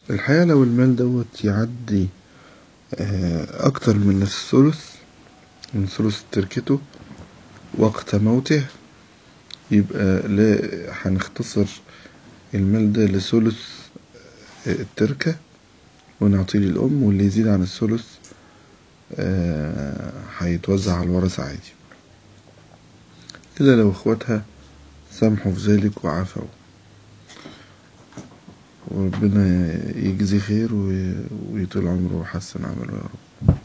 الحقيقة لو المال دوت يعدي أكتر من الثلث من ثلث تركته وقت موته يبقى لا هنختصر المال ده لثلث التركة ونعطيه للأم واللي يزيد عن الثلث هيتوزع على الورثة عادي إلا لو اخواتها سامحوا في ذلك وعفوا وربنا يجزي خير ويطول عمره ويحسن عمله يا رب